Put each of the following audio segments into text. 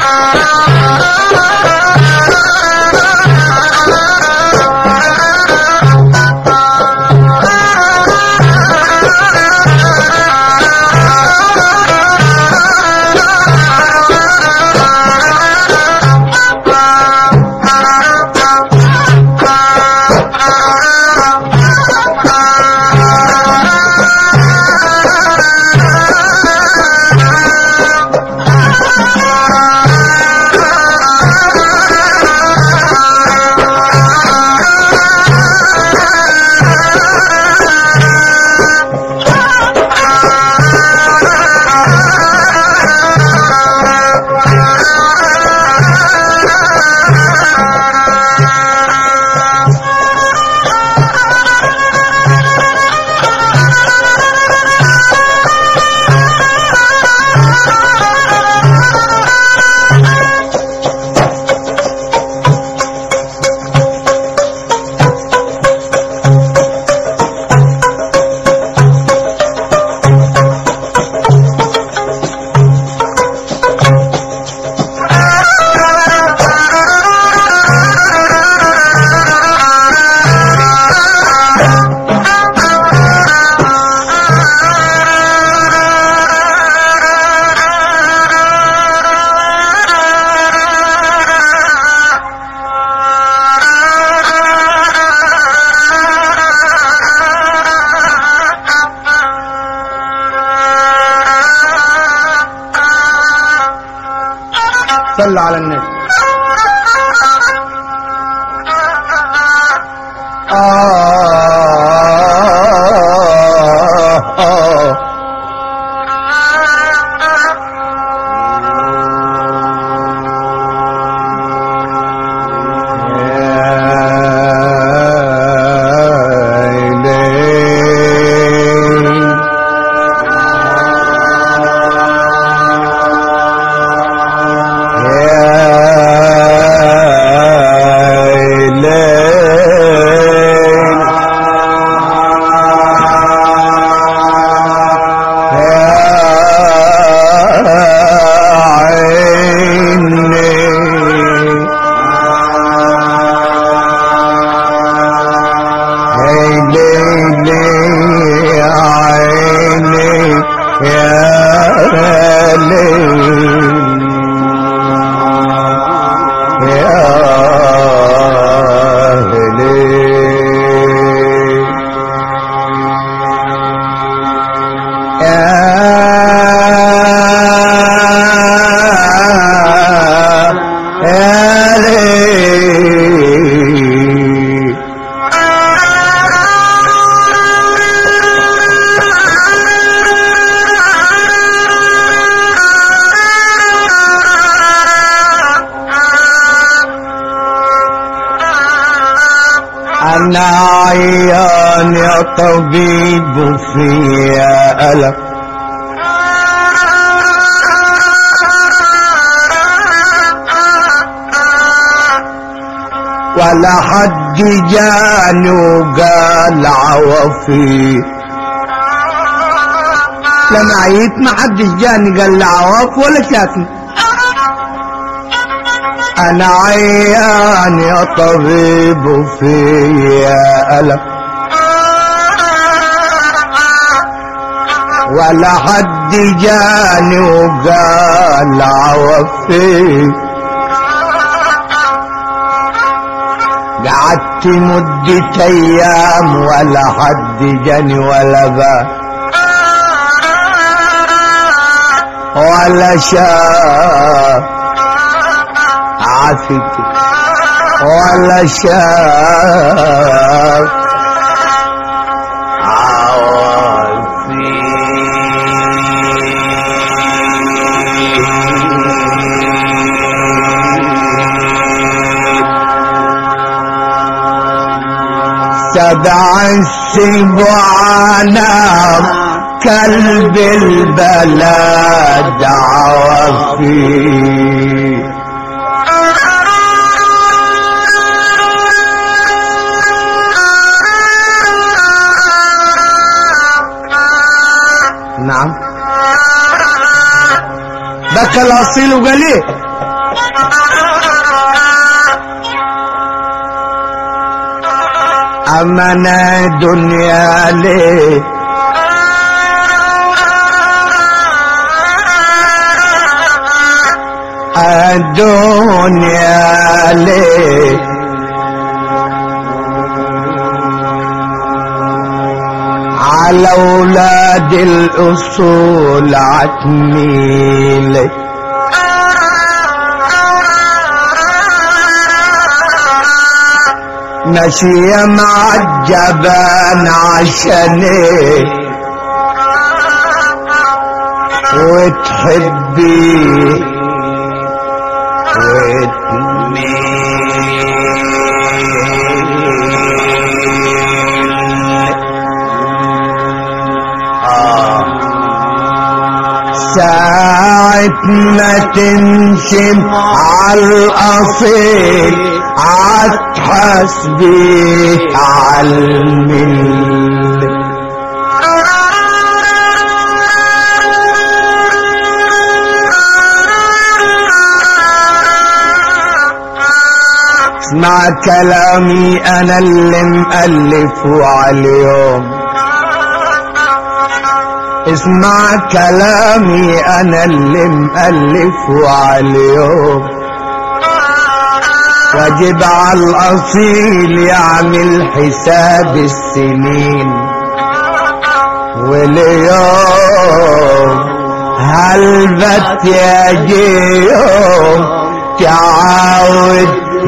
صلى على النبي آه آه أنا عيان يا طبيب في ألم ولا حد جاني وقال عوفي لما عيت ما حدش جاني قال لي عواف ولا شافني انا عيان يا طبيب في ألم ولا حد جاني وقال عوفي قعدت مدة ايام ولا حد جاني ولا بقى ولا شاف عافيت ولا شاف سبع السبعان كلب البلد عوفي نعم بكى الاصيل وقال ايه أمنا دنيا ليه الدنيا ليه على اولاد الاصول عتميلي ماشية مع الجبان عشاني وتحبي ساعة ما تنشم عالأصيل عتحسبي عالمل اسمع كلامي انا اللي مألفه عاليوم اسمع كلامي انا اللي مألفه عاليوم واجب على الاصيل يعمل حساب السنين واليوم هلبت يجي يوم تعاود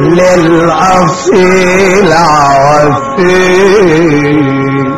للأصيل عوفي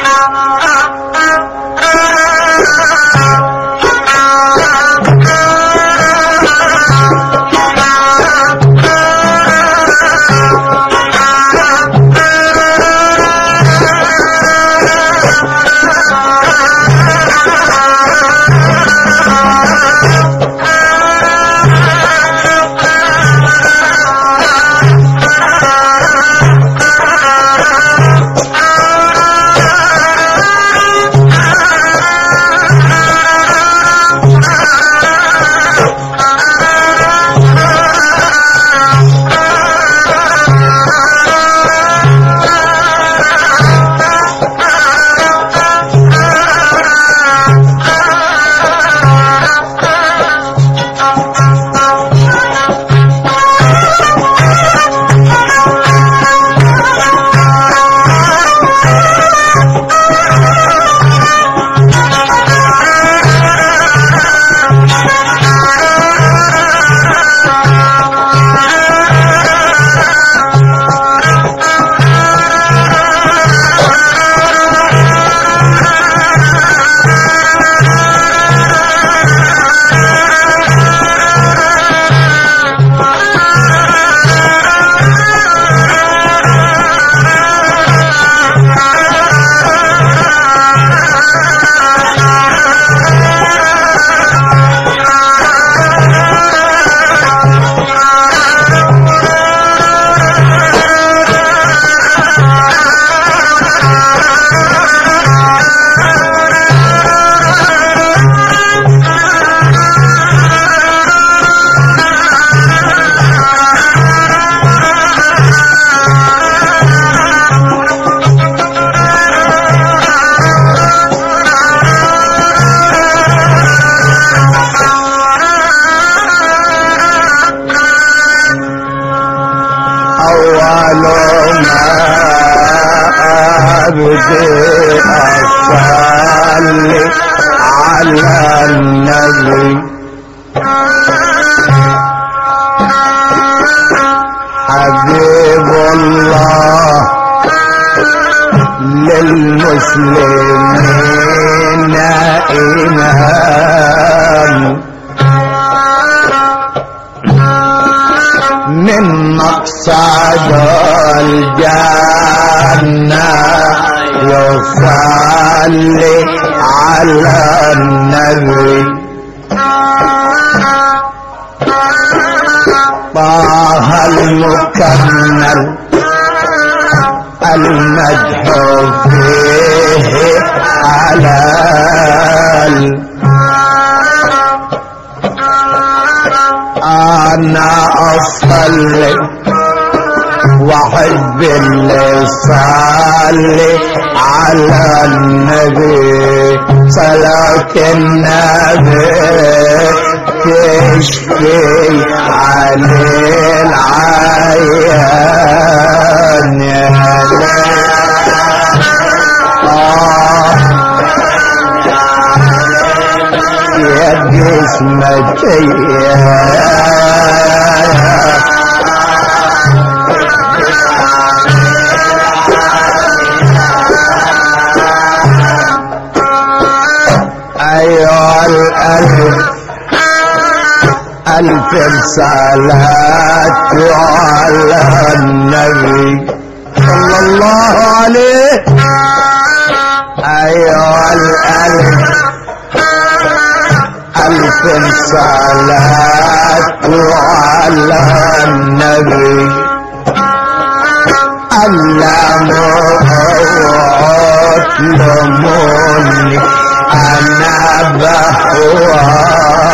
أول ما أبدي أصلي على النبي حبيب الله للمسلمين إمام من مقصد الجنة يصلي على النبي طه المكمل المدح فيه حلال انا اصلي واحب اللي صلي على النبي صلاة النبي تشفي عليه العيان يا آه يا جسمتي أيها الألف ألف صلاة على النبي صلى الله عليه أيها الألف ألف صلاة على النبي علموا لموني أنا بحوار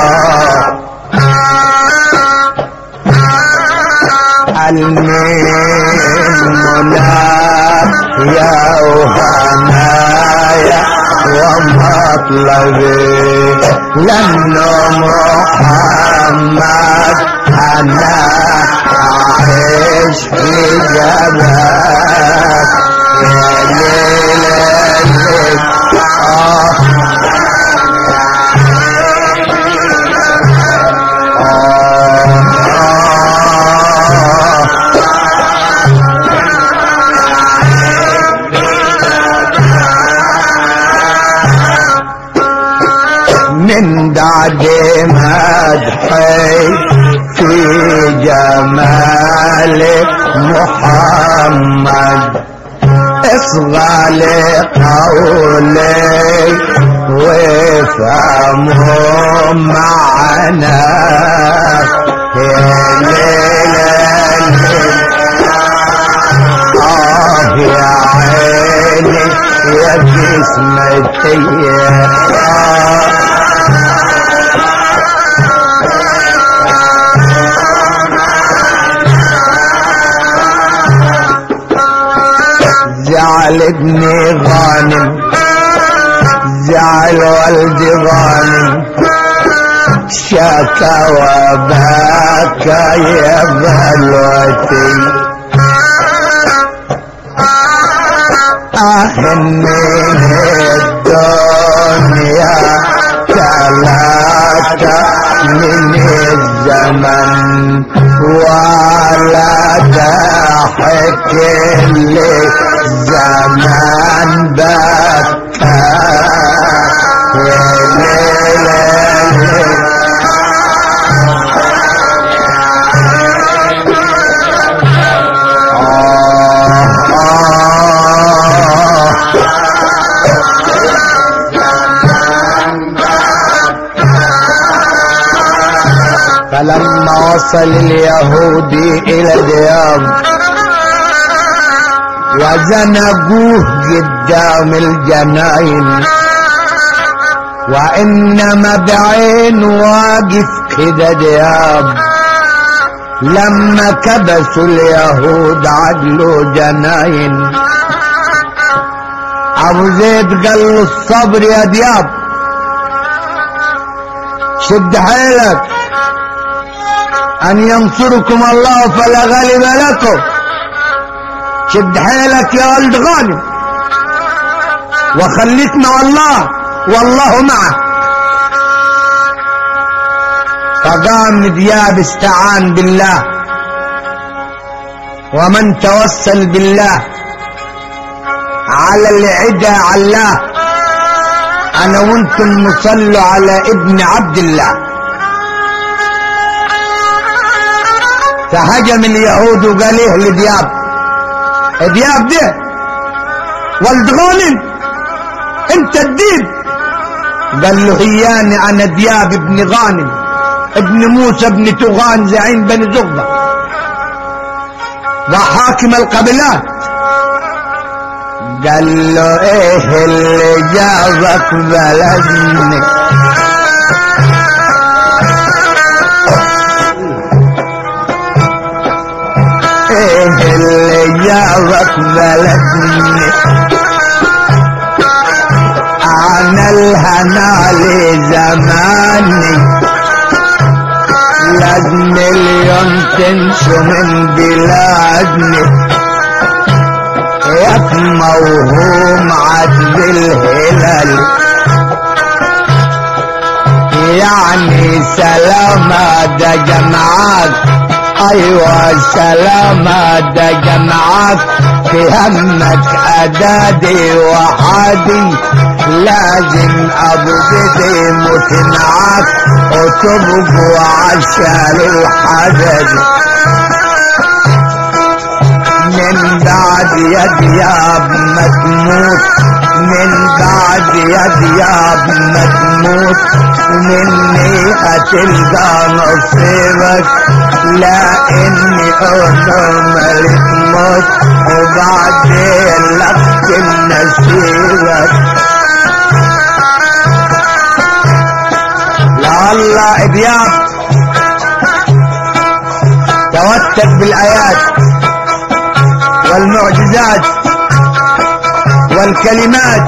المنى يا وهنايا ومطلبي لأنه محمد أنا أعيش في جبهك يا ليل الليل آه من بعد مدحي في جمال محمد اصغى لقولي وافهموا معنا يا ليل الليل آه يا عيني يا جسمتي آه زعل ابني غانم زعل والدي غانم شكا وبكى يا بلوتي آه من الدنيا ثلاثة من الزمن ولا ضحك اللي زمان بكى يا ليل الليل فلما وصل اليهودي الى دياب وزنقوه قدام الجناين وانما بعين واقف كده دياب لما كبسوا اليهود عدلوا جناين ابو زيد قال له الصبر يا دياب شد حيلك ان ينصركم الله فلا غالب لكم شد حيلك يا ولد غانم وخليك مع الله والله معك فقام دياب استعان بالله ومن توسل بالله على العدا علاه انا وانتم نصلوا على ابن عبد الله فهجم اليهود وقال ايه لدياب دياب ده ولد غانم انت الديب قال له هياني انا دياب ابن غانم ابن موسى ابن تغان زعيم بني زغبة وحاكم القبلات قال له ايه اللي جابك بلدني ايه اللي بلاد مليون تنسوا من بلادنا يا موهوم عدل الهلال يعني سلامة ده جمعك ايوه سلامة ده جمعك في همك ادادي وحدي لازم ابو بدي موت معاك وتبقوا عشان الحدد من بعد يا دياب ما تموت من بعد يا دياب ما تموت ومني هتلقى نصيبك لا اني انا ملك موت وبعدين لك نصيبك لا الله دياب توتك بالايات والمعجزات والكلمات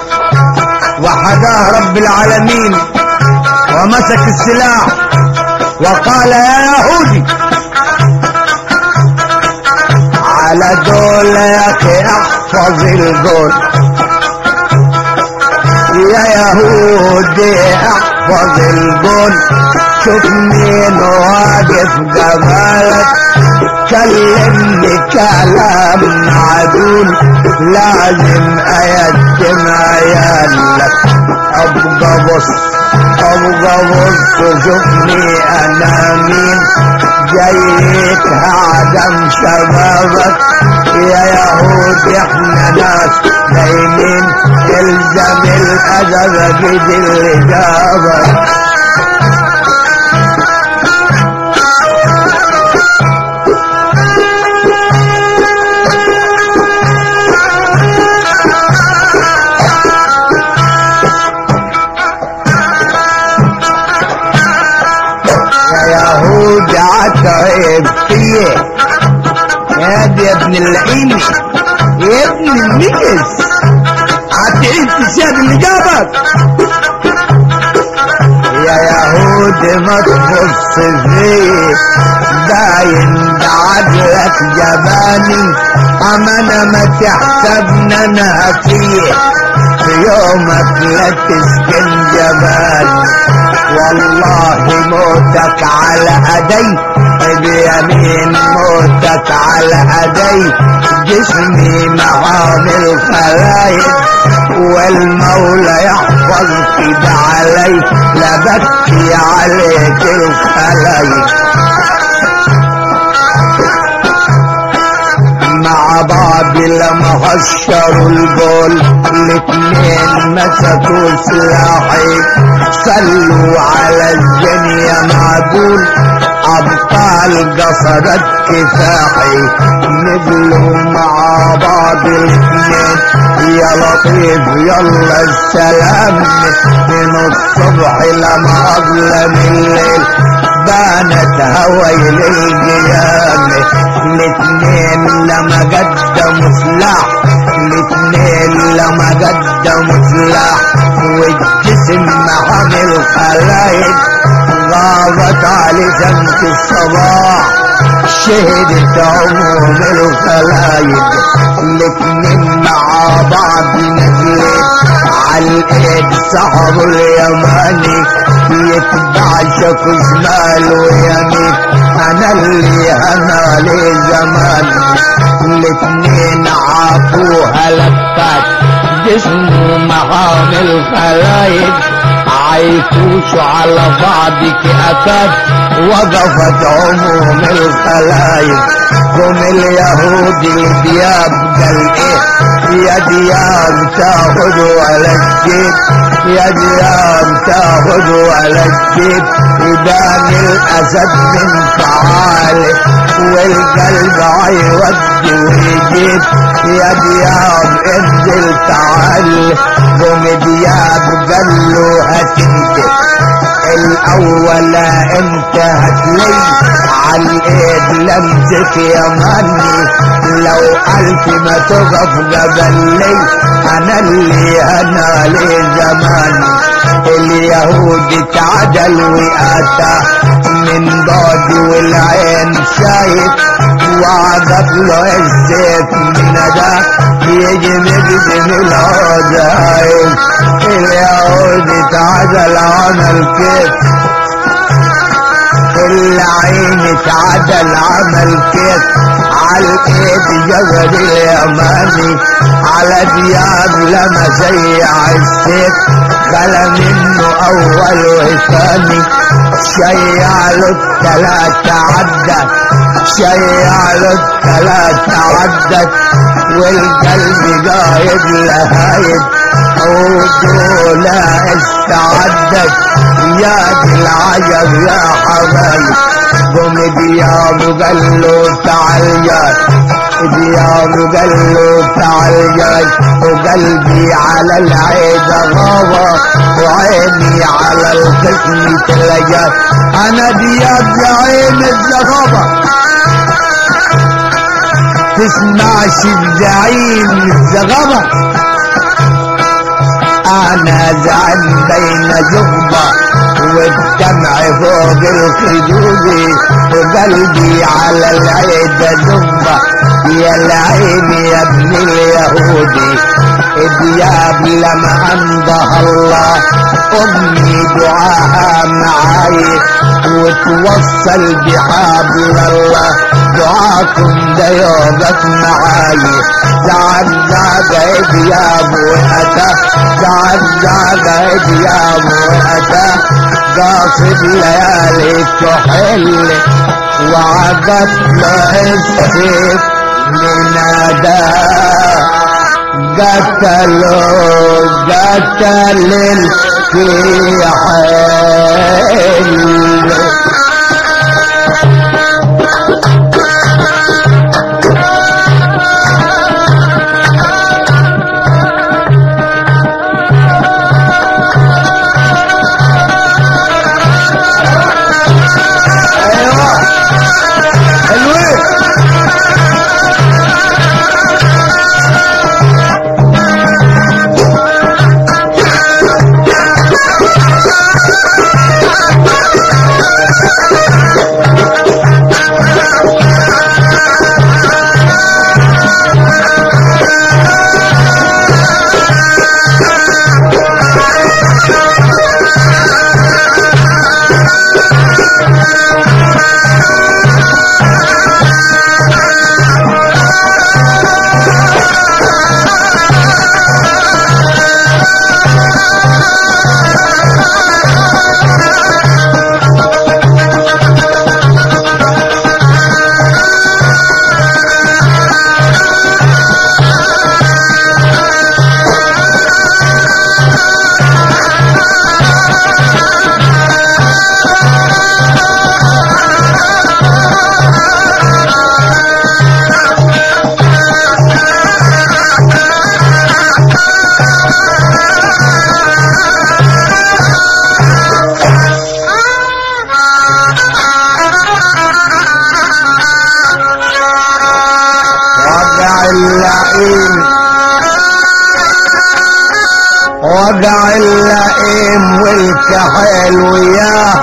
وحداه رب العالمين ومسك السلاح وقال يا يهودي على دول يا اخي احفظ القول يا يهودي احفظ القول شوف مين واقف قبالك كلمني كلام معدول لازم ايتم عيالك ابقى بص ابقى بص شوفني انا مين جايك عدم شبابك يا يهود احنا ناس دايمين الزم الادب بيد اللي جابك يهود عتعب فيه يا دي يا ابن اللعين يا ابن المجز عتعب في السياد اللي جابك يا يهود ما تبص فيه باين ده عدلك جباني امانة ما تحسبنا انا فيه في يومك لا تسكن جباني والله موتك على ايدي بيمين موتك على ايدي جسمي معامل خلايق والمولى يحفظ كده علي لا بكي عليك الخلايق مع بعض لما هشروا الجول الاتنين مسكوا سلاحي صلوا على الدنيا معقول ابطال قصدت كفاحي نزلوا مع بعض الاتنين يا لطيف يلا السلام من الصبح لما اظلم الليل بانت هويل القيام الاتنين لما قدموا سلاح الاتنين لما قدموا سلاح والجسم عامل خلايق غابت على شمس الصباح شهدت عموم الخلايق الاتنين مع بعض نزلت على الايد صحب اليماني يتبع شكو شمال ويمين انا اللي انا لي زمان الاتنين عافوها لفات جسمه معامل خلايق عيفوش على بعض كأكاد وقفت عموم الخلايق قم اليهودي دياب قال ايه يا دياب تاخذ ولا تجيب يا دياب تاخذ ولا تجيب يبان الاسد من فعاله والقلب عيودي ويجيب يا دياب انزل تعال قم دياب قال له هتنتهي الاول انت هتلي عالايد لمسك يا مني لو الف ما تقف قبل لي انا اللي انا لي زماني اليهود تعدل واتى من بعد والعين شايف وعقب له الزيت من ده يجمد من العزايم اليهود تعدل عمل كيف العين تعدل عمل كيف عالايد جبل اليماني على دياب لما سيع السيف خلى منه اول وثاني شيع له التلاتة عدت شيع له التلاتة عدت والقلب قايد لهايد ودولا استعدت يا دي العجب يا حبايب قوم دياب قال له تعال جاي دياب قال له تعال جاي وقلبي على العيد غابة وعيني على القسم تلجاي انا دياب يا عين الزغابة تسمعش الزعيم الزغابة انا زعل بين جبة والدمع فوق الخدود وقلبي على العيد زبة يا العين يا ابن اليهودي دياب لما انضه الله امي دعاها معاي وتوصل بحبل الله دعاكم ده يوقف معاي زعل زعل دياب واتى زعل زعل دياب واتى قاصد ليالي تحل وعقد له السيف من أداء قتلوا قتل في حل ايوه حلوين وقع اللئيم وقع اللئيم والكحيل وياه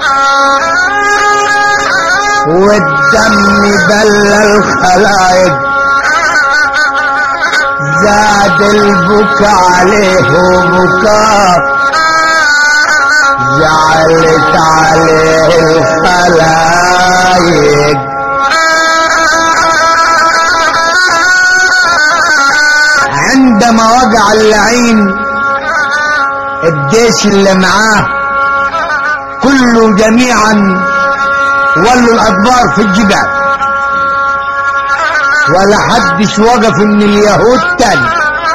والدم بل الخلايق زاد البكا عليه بكاء جعلت عليه الخلايق عندما وقع اللعين الجيش اللي معاه كله جميعا ولوا الادبار في الجبال ولا حدش وقف من اليهود تاني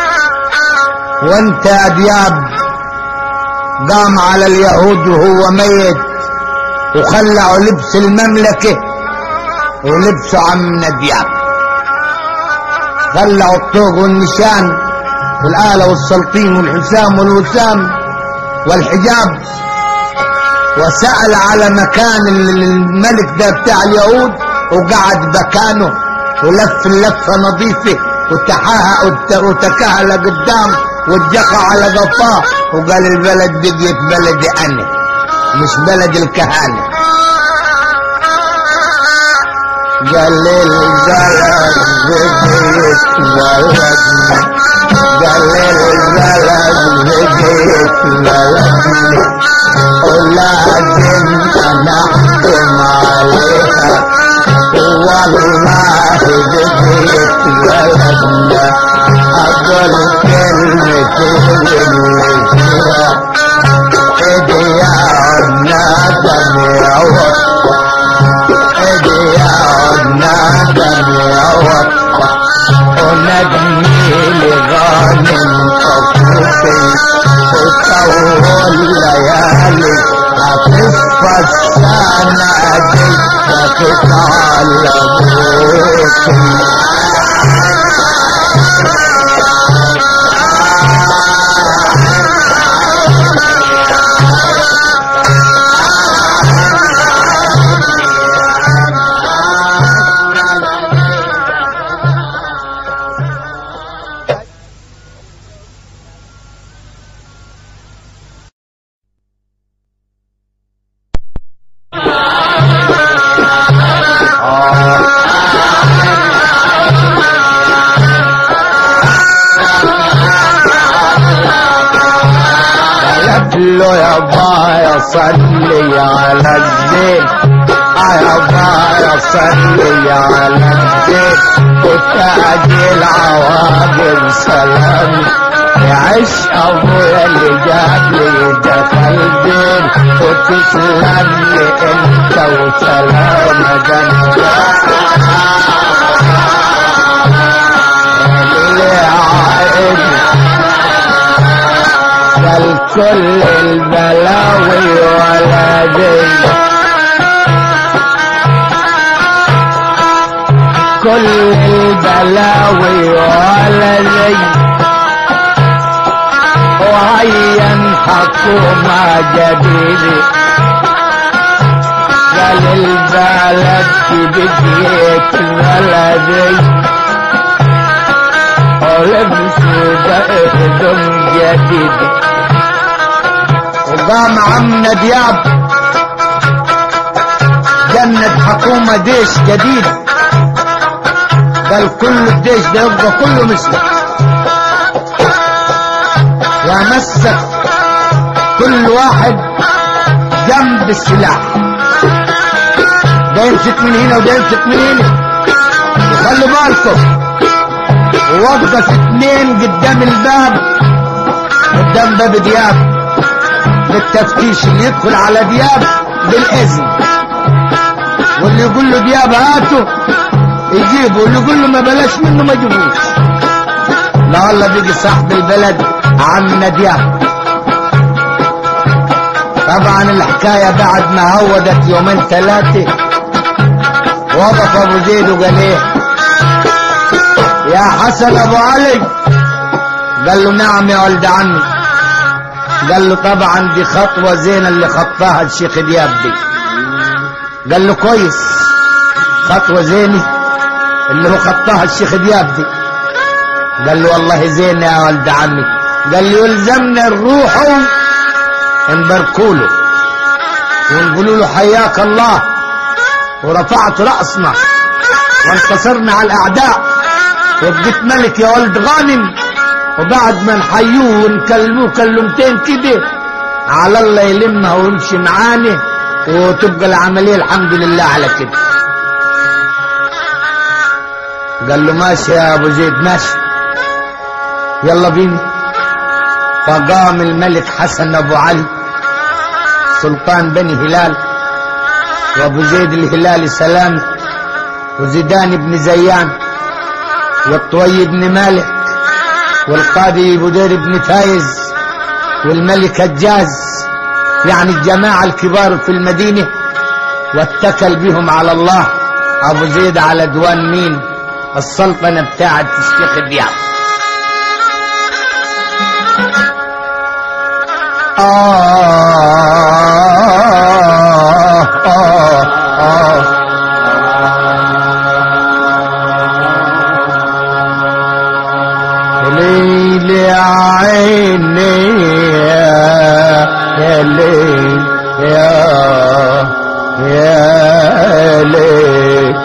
وانت يا دياب قام على اليهود وهو ميت وخلعوا لبس المملكة ولبسوا عمنا دياب خلعوا الطوق والنشان والآلة والسلطين والحسام والوسام والحجاب وسأل على مكان الملك ده بتاع اليهود وقعد مكانه ولف اللفة نظيفة وتحاها وتكاها لقدام واتجقى على قفاه وقال البلد دي بقيت بلدي انا مش بلد الكهانة قال البلد بقيت بلدنا قال البلد بقيت بلدنا ولازم انا احكم عليها والله بقيت بلدنا اقول كلمة اللي فيها ايدي يا ندم يا وطن ايدي يا ندم يا وطن وندمي لغانم طفوتي وطول ليالي هتصفى السنة دي وتتعلم له يا بايا صلي على الزين يا بايا صلي على الزين وتاج العواقب سلام يعيش ابويا اللي جاب لي دخل دين وتسلم لي انت وسلام اللي عايز بل كل البلاوي ولدي كل البلاوي ولدي وهيا حكومة جديدة قال البلد بديت بلدي ولبسوا بقدم جديد وقام عمنا دياب جند حكومة ديش جديد قال كل الديش ده يبقى كله مثله ومسك كل واحد جنب السلاح ده يمسك من هنا وده يمسك من هنا وخلوا بالكم ووقف اتنين قدام الباب قدام باب دياب للتفتيش اللي يدخل على دياب بالاذن واللي يقول له دياب هاته يجيبه واللي يقول له ما بلاش منه ما يجيبوش لا والله بيجي صاحب البلد عمنا دياب طبعا الحكاية بعد ما هودت يومين ثلاثة وقف ابو زيد وقال ايه يا حسن ابو علي قال له نعم يا ولد عمي قال له طبعا دي خطوة زينة اللي خطاها الشيخ دياب دي قال له كويس خطوة زينة اللي هو خطاها الشيخ دياب دي قال له والله زينة يا ولد عمي قال له يلزمنا نروح نباركوا له ونقولوا له حياك الله ورفعت رأسنا وانتصرنا على الأعداء وبقيت ملك يا ولد غانم وبعد ما نحيوه ونكلموه كلمتين كده على الله يلمها ويمشي معانا وتبقى العملية الحمد لله على كده قال له ماشي يا ابو زيد ماشي يلا بينا فقام الملك حسن ابو علي سلطان بني هلال وابو زيد الهلالي سلام وزيدان بن زيان والطوي بن مالك والقاضي بدير بن فايز والملك الجاز يعني الجماعة الكبار في المدينة واتكل بهم على الله ابو زيد على دوان مين السلطنة بتاعت الشيخ دياب آه آه آه ليل يا عيني يا ليل يا يا ليل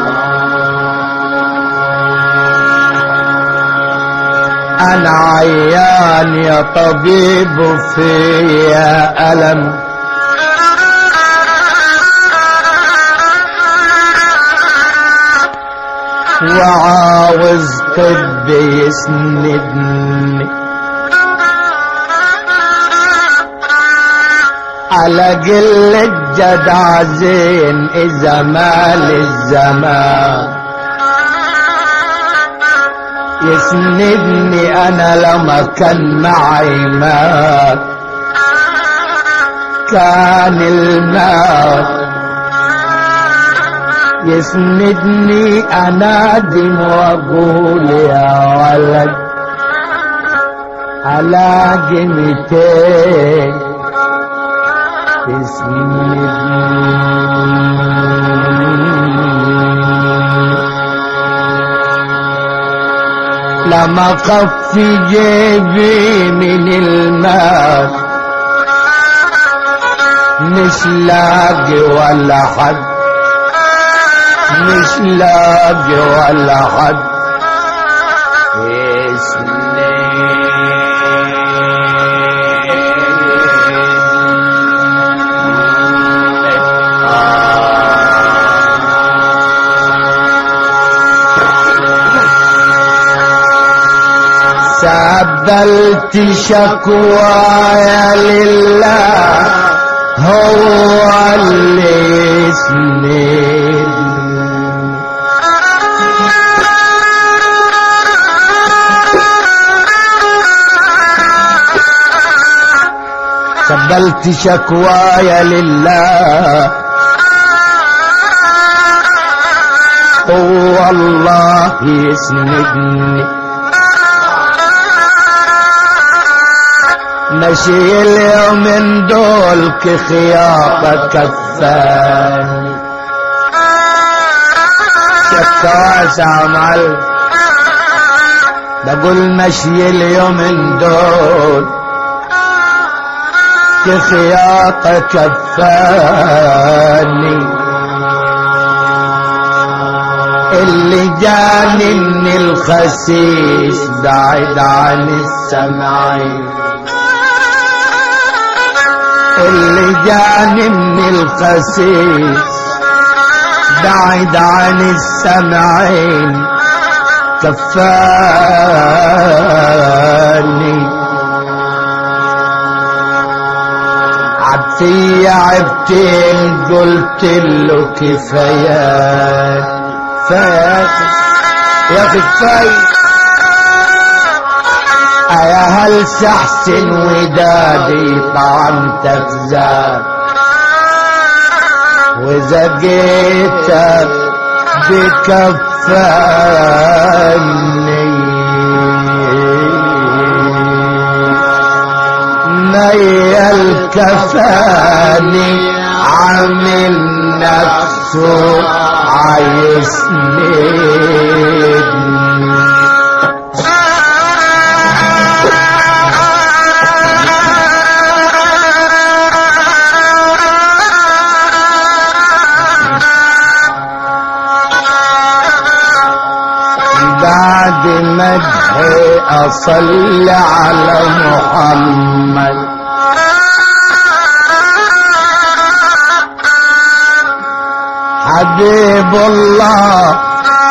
انا عيان يا طبيب فيا الم وعاوز طب يسندني على قلة جدع زين إذا مال الزمان يسندني أنا لما كان معي مات كان المال يسندني انادم واقول يا ولد على جمتين تسندني لما قف في جيبي من المال مش لاقي ولا حد مش لاقي ولا حد سبلت شكوايا لله هو اللي يسندني قبلت شكواي لله هو الله يسندني مشي اليومين دول كخياطة كفاني شكا واسع معلم بقول مشي اليومين دول كخياطة كفاني اللي جاني من الخسيس بعيد عن السمعين اللي جاني من الخسيس بعيد عن السمعين كفاني عبتي عبتين قلت له كفايات فات يا اخي كفايه يا هل سحسن ودادي طعمتك زاد واذا جيتك بكفاني نيل كفاني عامل نفسه عايزني بعد مدحي أصلي على محمد حبيب الله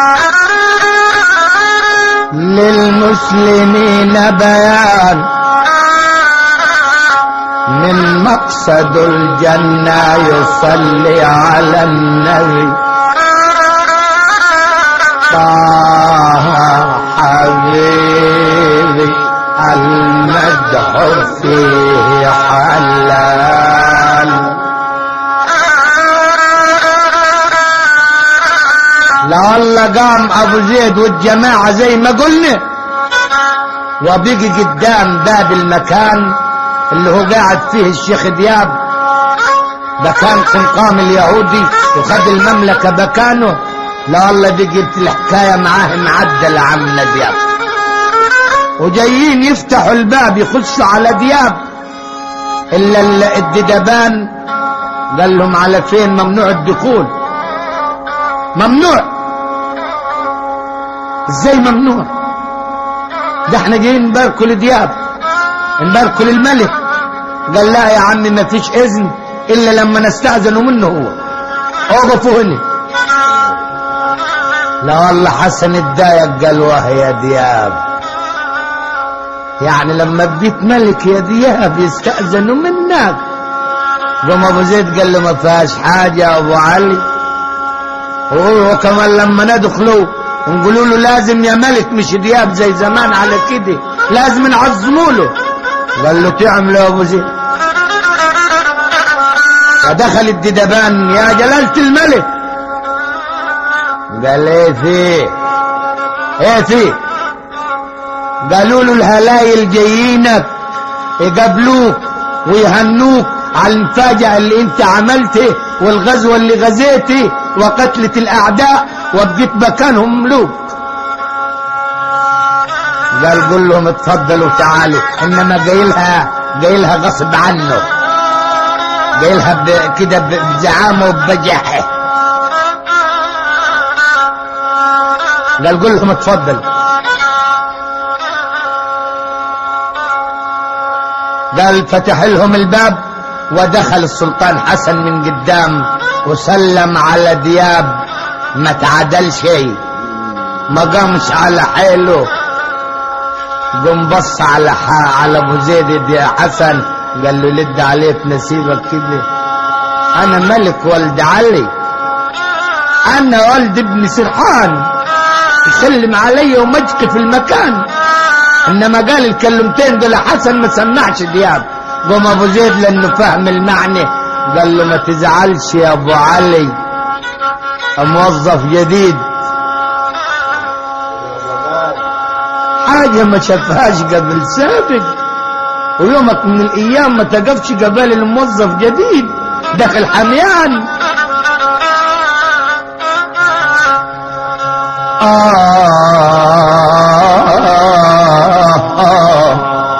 للمسلمين بيان من مقصد الجنة يصلي على النبي طه حبيبي المدح فيه حلال لعل قام ابو زيد والجماعة زي ما قلنا وبيجي قدام باب المكان اللي هو قاعد فيه الشيخ دياب ده كان قنقام اليهودي وخد المملكة بكانه لا والله دي جبت الحكاية معاه معدل عم دياب وجايين يفتحوا الباب يخشوا على دياب الا ال- الددبان قال لهم على فين ممنوع الدخول ممنوع ازاي ممنوع ده احنا جايين نباركوا لدياب نباركوا للملك قال لا يا عمي ما فيش اذن الا لما نستاذنوا منه هو اوقفوا هنا لا والله حسن اتضايق قال واه يا دياب يعني لما بقيت ملك يا دياب يستأذنوا منك قام ابو زيد قال له ما فيهاش حاجة يا ابو علي وهو كمان لما ندخلوا ونقولوا له لازم يا ملك مش دياب زي زمان على كده لازم نعظموا له قال له تعمل يا ابو زيد فدخل الددبان يا جلالة الملك قال ايه في ايه في قالوا له الهلايل جايينك يقابلوك ويهنوك على المفاجأة اللي انت عملته والغزوة اللي غزيته وقتلة الأعداء وبقيت مكانهم ملوك قال قول لهم اتفضلوا تعالوا انما جايلها جايلها غصب عنه جايلها ب- كده ب- بزعامه وبجاحه قال قول لهم اتفضل قال فتح لهم الباب ودخل السلطان حسن من قدام وسلم على دياب ما تعدل شيء ما قامش على حيله قام بص على ح... على ابو زيد يا حسن قال له لد عليك نسيبك كده انا ملك ولد علي انا ولد ابن سرحان يسلم علي ومجقي في المكان انما قال الكلمتين دول حسن ما سمعش دياب قام ابو زيد لانه فهم المعنى قال له ما تزعلش يا ابو علي موظف جديد حاجة ما شافهاش قبل سابق ويومك من الايام ما تقفش قبل الموظف جديد داخل حميان آه آه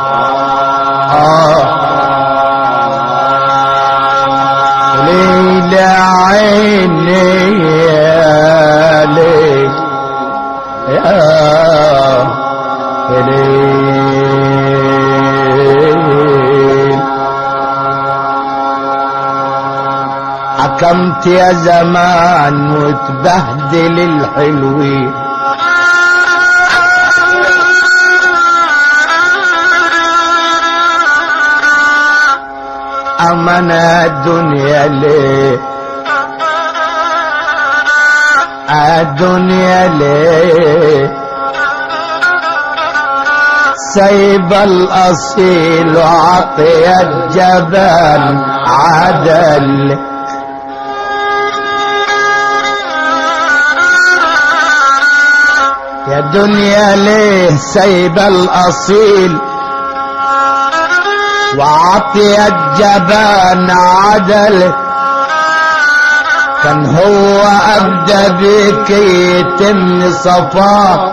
آه ليل عيني يا ليل يا ليل حكمت يا زمان وتبهدل الحلوين أمنا الدنيا ليه الدنيا ليه سيب الأصيل وعطي الجبل عدل يا دنيا ليه سيب الأصيل وعطي الجبان عدل كان هو أبدأ بك يتم صفاه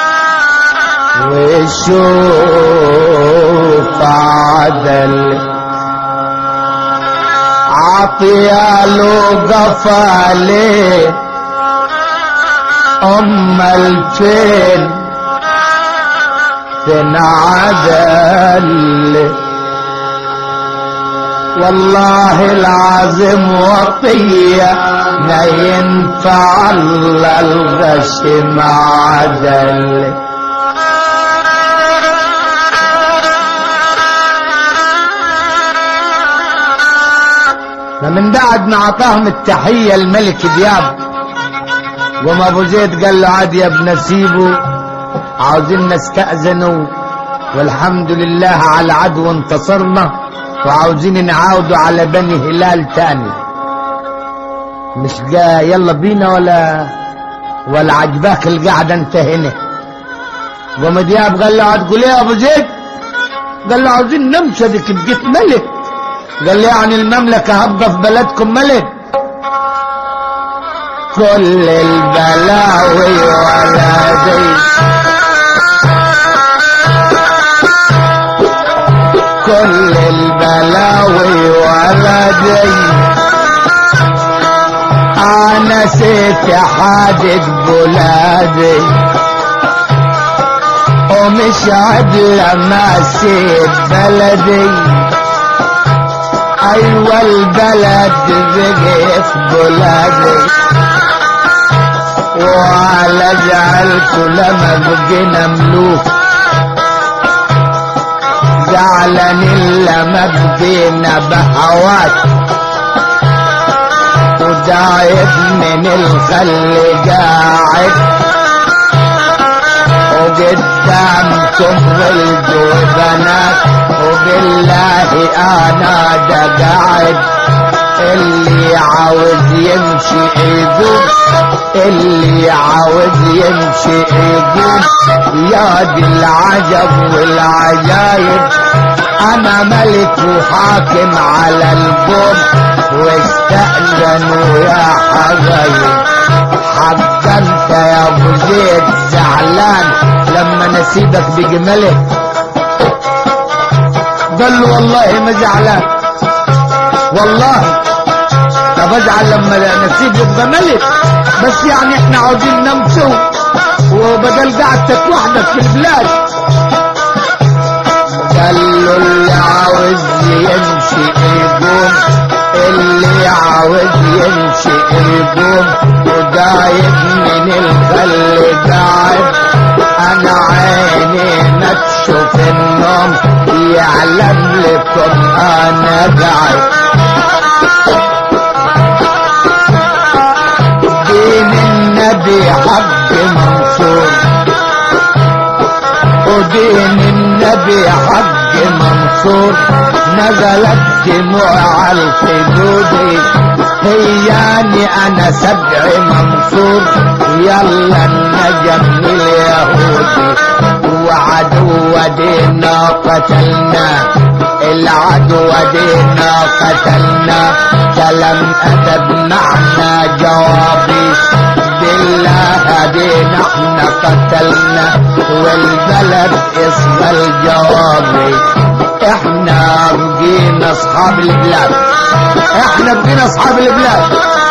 ويشوف عدل عطيا له قفا ليه أم الفين فين عدل والله العظيم وطية ما ينفع الا الغش معدل فمن بعد ما اعطاهم التحية الملك دياب قام ابو زيد قال له عاد يا ابن سيبه عاوزين نستأذنوا والحمد لله على عدو انتصرنا وعاوزين نعاودوا على بني هلال تاني مش جا يلا بينا ولا ولا عجباك القعده انت هنا قام دياب قال له هتقول ايه يا ابو زيد قال له عاوزين نمشي ديك بقيت ملك قال لي يعني المملكة هبة في بلدكم ملك كل البلاوي ولدي كل البلاوي ولدي انا سيت حادث بلادي ومش عدل ما سيت بلدي ايوه البلد بقي في بلادي وعلى جعلت لما بقينا ملوك زعلانين لما بقينا بهوات ودايب من الخل قاعد وقدامكم ولد وبنات وبالله انا دا قاعد اللي عاوز يمشي يقوم اللي عاوز يمشي يقوم يا دي العجب والعجايب انا ملك وحاكم على الكون واستأذنوا يا حبايب حتى انت يا ابو زيد زعلان لما نسيبك بجملك قال له والله ما زعلان والله طب ازعل لما نسيب يبقى ملك بس يعني احنا عاوزين نمشوا وبدل قعدتك وحدك في البلاد قال له اللي عاوز يمشي يقوم اللي عاوز يمشي يقوم ودايب من الخل قاعد انا عيني ما تشوف النوم يعلم لكم انا قاعد دين النبي حق منصور ودين النبي حق منصور نزلت دموع على الخدود هياني انا سبع منصور يلا النجم اليهودي وعدو دينا قتلنا العدو دينا قتلنا كلام ادب معنا جوابي بالله دينا احنا قتلنا والبلد اسم الجوابي احنا بقينا اصحاب البلاد احنا بقينا اصحاب البلاد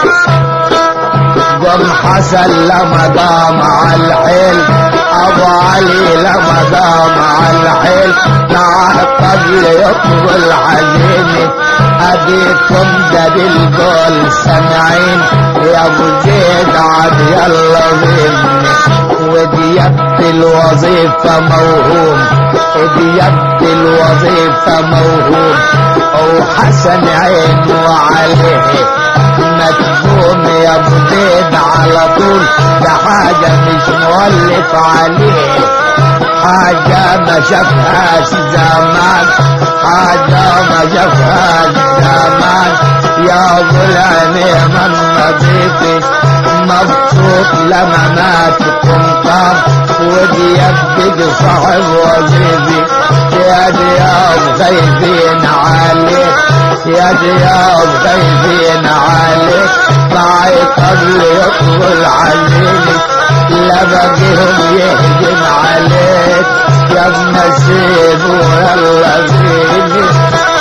قم حسن لما دام على الحيل ابو علي لما دام على الحيل مع الطبل يطول عزيمي اديكم ده بالقول سامعين يا ابو زيد عاد يلا مني ودي يد الوظيفة موهوم ودي يد الوظيفة موهوم وحسن عينه عليه مدفون يا ابو زيد على طول ده حاجة مش مولف عليه حاجة ما شافهاش زمان حاجة ما شافهاش زمان يا ابو العينين النظيفي مبسوط لما مات قمطان ودي يبدي صاحب وظيفي يا دياب خايفين عليك يا دياب خايفين عليك معي قبل يطول عليك لا بقيهم يهجم عليك يا ابن سيب ويلا زيني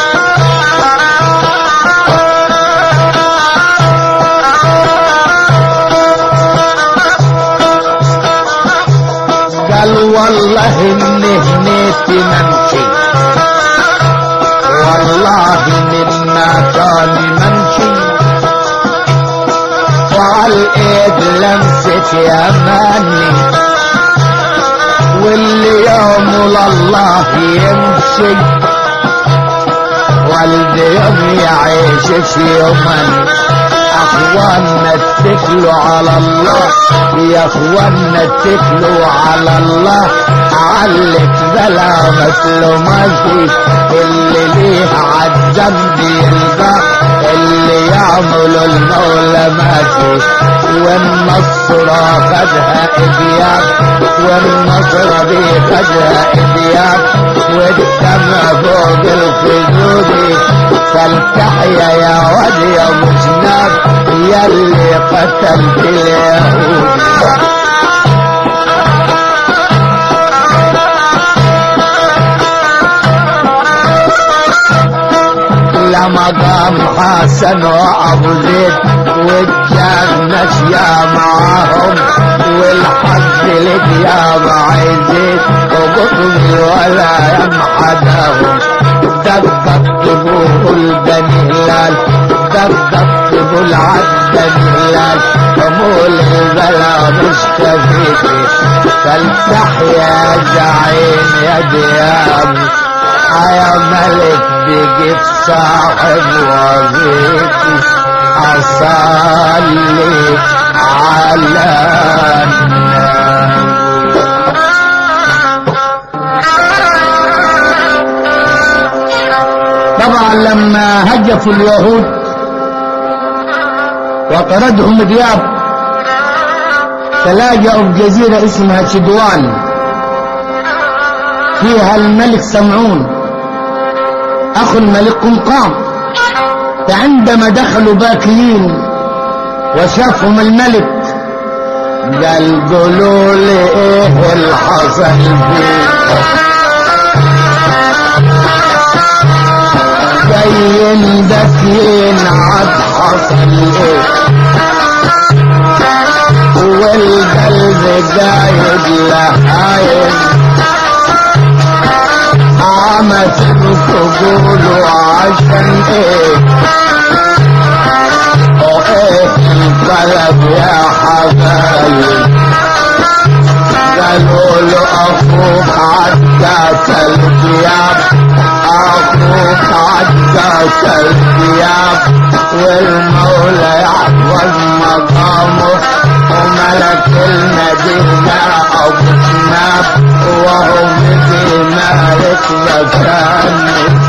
قال والله اني هنيت منشي والله مما كان منشي وعلى الايد لمسة يماني واللي يوم لله يمشي والدي يوم يعيش في يومن اخواننا اتكلوا على الله يا اخواننا اتكلوا على الله علك بلا مثل ماشي اللي ليه عالذنب يلقى اللي يعمل المولى ماشي والنصرة خدها إدياب والنصرة دي خدها إدياب والدم فوق الخدود فالتحيا يا واد يا مجنب يلي قتلت اليهود لما قام حسن وابو زيد والجان ماشية معاهم والحق لك يا بعيد وقطبي ولا يمحدهم دققوا البني هلال دققوا العبد هلال ومول البلا مش كفيتي فالتح يا زعيم يا دياب يا ملك بقيت صاحب وظيفتي أصلي على النبي طبعا لما هجفوا اليهود وطردهم دياب تلاجأوا بجزيرة اسمها شدوان فيها الملك سمعون أخو الملك قمقام فعندما دخلوا باكيين وشافهم الملك قال قولوا لي ايه اللي حصل فيكم جايين دافيين عاد حصل ايه والقلب قايد لهايد عمت تقولوا عشان ايه وايه القلب يا حبايب قالوا له اخوك عداك الثياب اخوك عداك الثياب والمولى يحفظ مقامه وملك المدينة ابو سناب وهو مثل مالك مكانه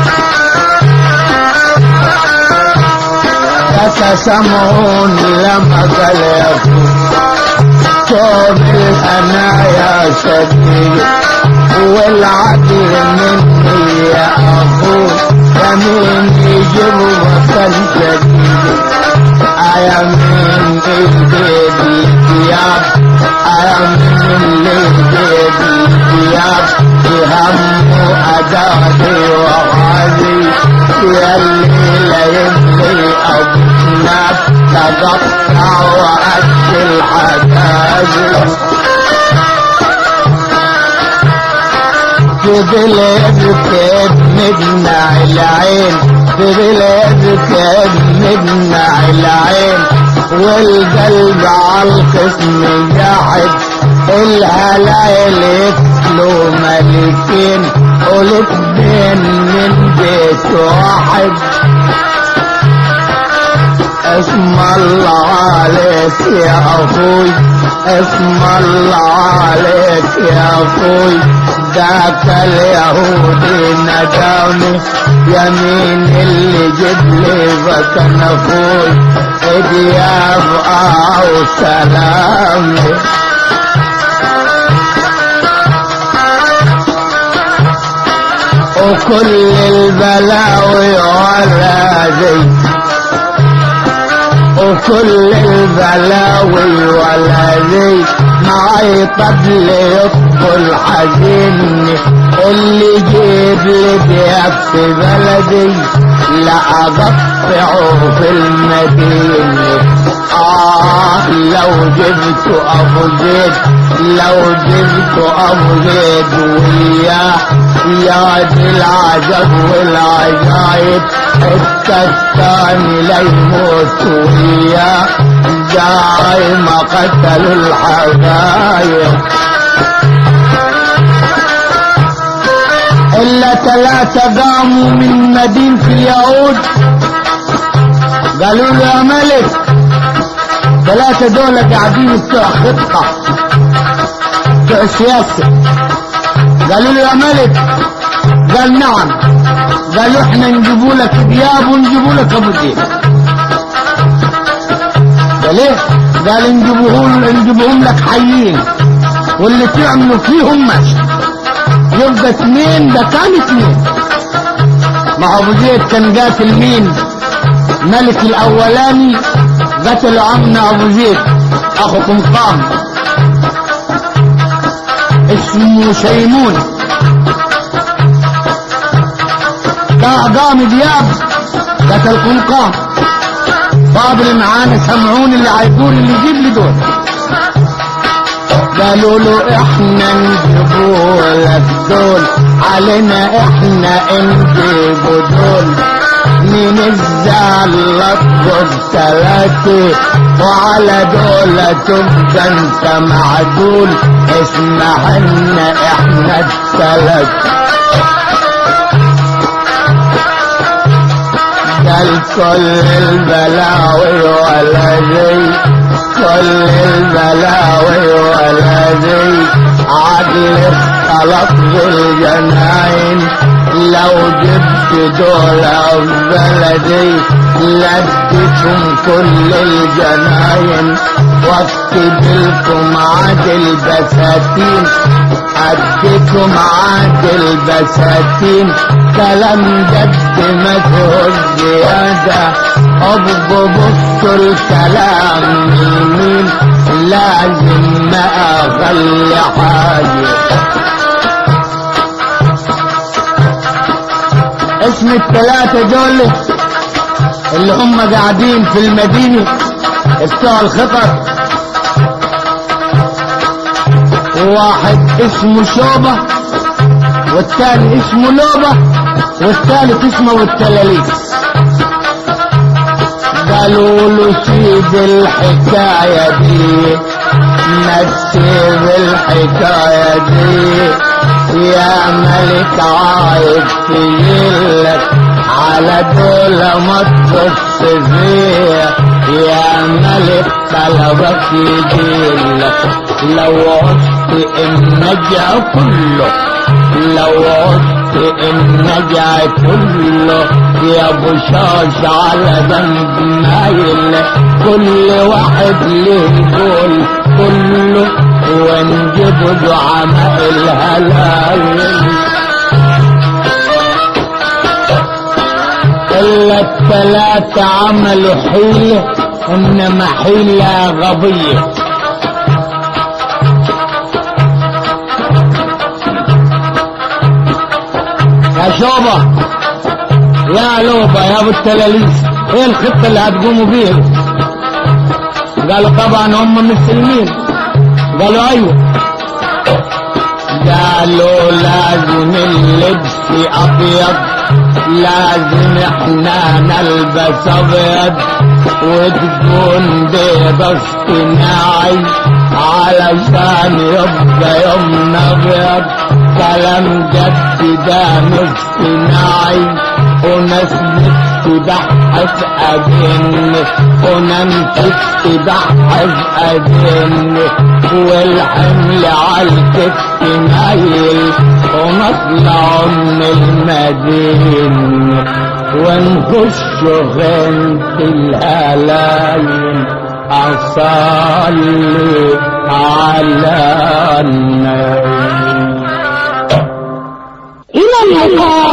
يتسمعون لما قال يفوت صوب الهنايا شديد والعدل مني يا اخو يمين يجيب وطن جديد ايا من البيت الثياب ايا من البيت الثياب يهموا اداري وغازي يلي لا يملي ابناب تقطع واكل حجاجي في بلادك مدمع العين في بلادك مدمع العين والقلب عالقسم قاعد الهلايل يقتلوا ملكين والاتنين من بيت واحد اسم الله عليك يا اخوي اسم الله عليك يا اخوي ذاك اليهودي نداوني يمين اللي جد لي بطن اخوي ادياب او سلامي وكل البلاوي ولا زي وكل البلاوي ولا ذي معي طبل يدخل حزيني اللي جيب لي دياب في بلدي لا اقطعه في المدينة آه لو جبت أبو زيد لو جبت أبو زيد وياه يا دي العجب والعجايب التستاني لا يموت وياه جاي ما قتلوا الحبايب إلا ثلاثة قاموا من مدينة اليهود قالوا له يا ملك ثلاثة دول قاعدين بتوع خطة بتوع سياسة قالوا له يا ملك قال نعم قالوا احنا نجيبوا لك دياب ونجيبوا لك ابو زيد ده ليه قال نجيبهم نجيبهم لك حيين واللي تعملوا فيهم ماشي يبقى اتنين ده كان اتنين ما ابو زيد كان قاتل مين ملك الاولاني قتل عمنا ابو زيد اخو قمقام اسمه شيمون قام دياب قتل قمقام فاضل معانا سمعون اللي هيقول اللي يجيب لي دول قالوا له احنا نجيبوا لك دول علينا احنا نجيبوا دول من الزعلة ثلاثة وعلى دول تبقى انت معدول اسمع لنا احنا الثلاثة قال كل البلاوي ولا زي كل البلاوي ولا زي عدل اختلط بالجناين لو جبت دول او بلدي لديتهم كل الجناين واكتب لكم عادل بساتين اديكم عادل بساتين كلام جد ما فيهوش زيادة ابقوا بصوا الكلام يمين لازم ما اخلي حاجة اسم الثلاثة دول اللي هم قاعدين في المدينة بتوع الخطر واحد اسمه شوبة والتاني اسمه لوبة والثالث اسمه التلاليس قالوا له سيب الحكاية دي ما تسيب الحكاية دي يا ملك عايز تجيلك على دول ما تبص فيه يا ملك طلبك يجيلك لو عشت النجع كله لو عشت النجع كله يا بشاش على ذنب مايل كل واحد له يقول كله ونجيب دعماء الهلايل إلا الثلاثة عملوا حيلة إنما حيلة غبية يا شوبة يا لوبة يا ابو التلاليس ايه الخطة اللي هتقوموا بيها قالوا طبعا هم مسلمين قالوا ايوه قالوا لازم اللبس ابيض لازم احنا نلبس ابيض وتكون بيض اصطناعي علشان يبقى يومنا ابيض كلام جد ده مش صناعي وناس بتضحك أجن ونمسك تضحك أجن والحمل عالكتف مايل ونطلع من المدينة ونخش غنت الهلاين أصلي على النبي إلى اللقاء